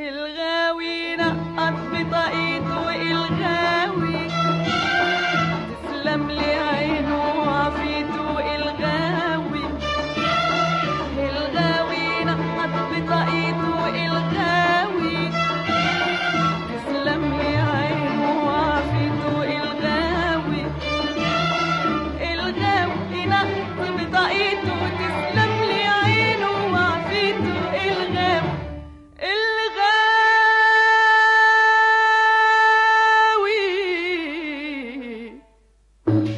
الغاوي نقط بطاقيته الغاوي تسلم لي عينه وعافيته الغاوي الغاوي نقط بطاقيته الغاوي تسلم لي عينه وعافيته الغاوي الغاوي نقط بطاقيته تسلم لي عينه وعافيته الغاوي الغاوي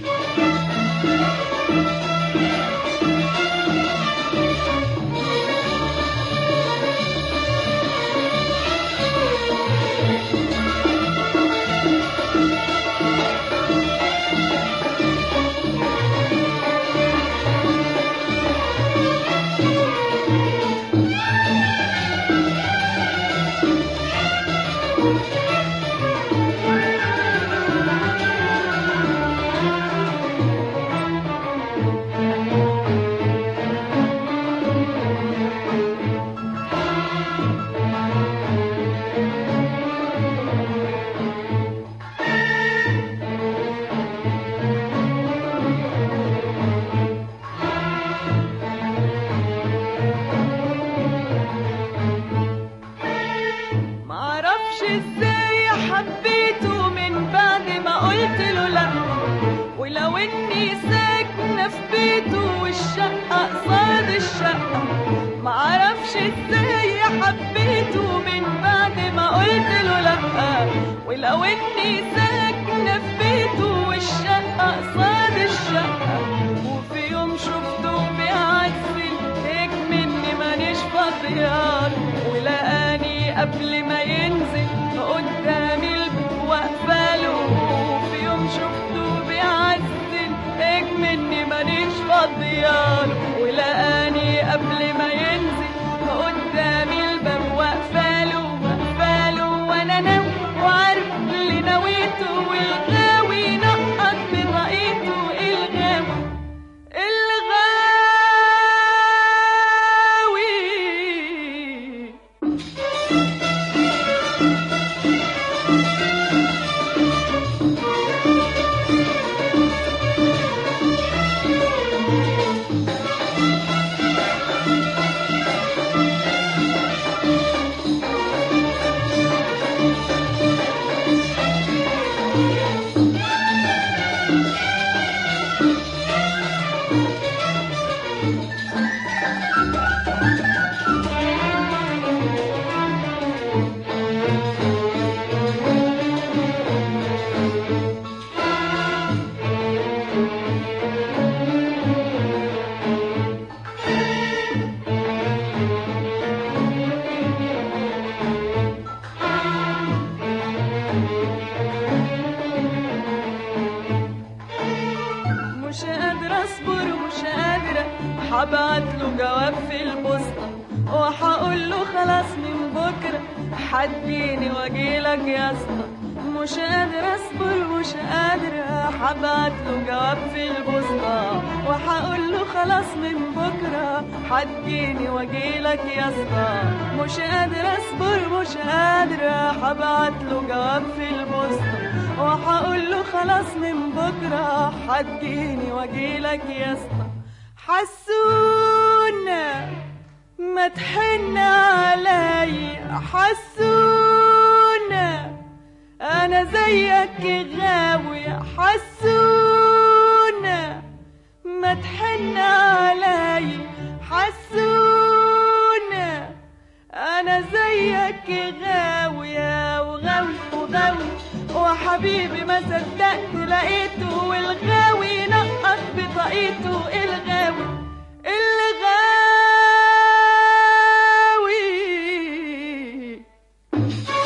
معرفش ازاي حبيته من بعد ما قلت له لا ولو اني ساكنة في بيته والشقة قصاد الشقة معرفش ازاي حبيته من بعد ما قلت له لا ولو اني ساكنة في بيته والشقة قصاد الشقة وفي يوم شفته بيعزل هيك مني مانيش فاضياله ولقاني قبل ما ينزل قدامي البيت واقفاله وفي يوم شفته بيعزل هيك مني مانيش فاضياله ولقاني قبل ما ينزل قدامي الباب واقفاله واقفاله وانا ناوي وعارف اللي نويته والغاوي نقط بطاقيته الغاوي الغاوي مش قادرة اصبر ومش قادرة هبعت له جواب في البوسطة وهقول له خلاص من بكرة حديني واجيلك يا اسطى مش قادرة اصبر مش قادرة هبعت له جواب في البوسطة وهقول له خلاص من بكرة حديني واجيلك يا اسطى مش قادرة اصبر مش قادرة هبعت له جواب في البوسطة وهقول له خلاص من بكرة هتجيني واجيلك يا اسطى حسونا ما تحن عليا حسونا انا زيك غاوي حسونا ما تحن عليا حسونا انا زيك غاوية وغاوي وغاوي وحبيبي ما صدقت لقيته والغاوي نقص بطاقيته الغاوي الغاوي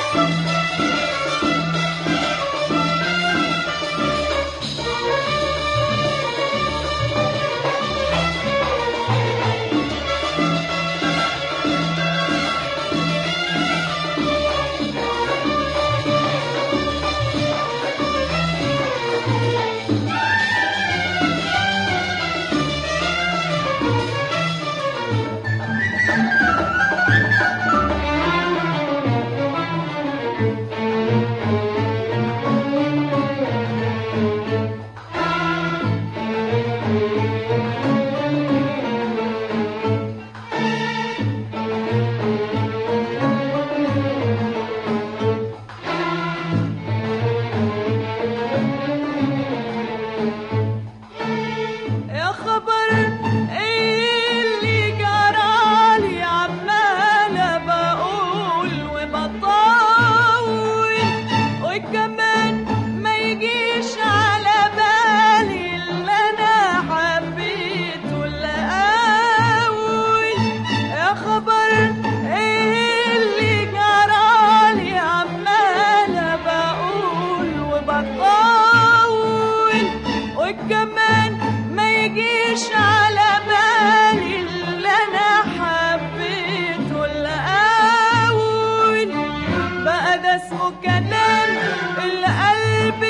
اسمه كلام القلب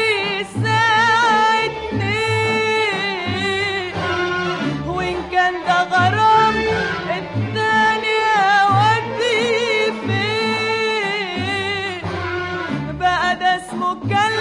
يساعدني وإن كان ده غرام التاني أودي فين بقى ده اسمه كلام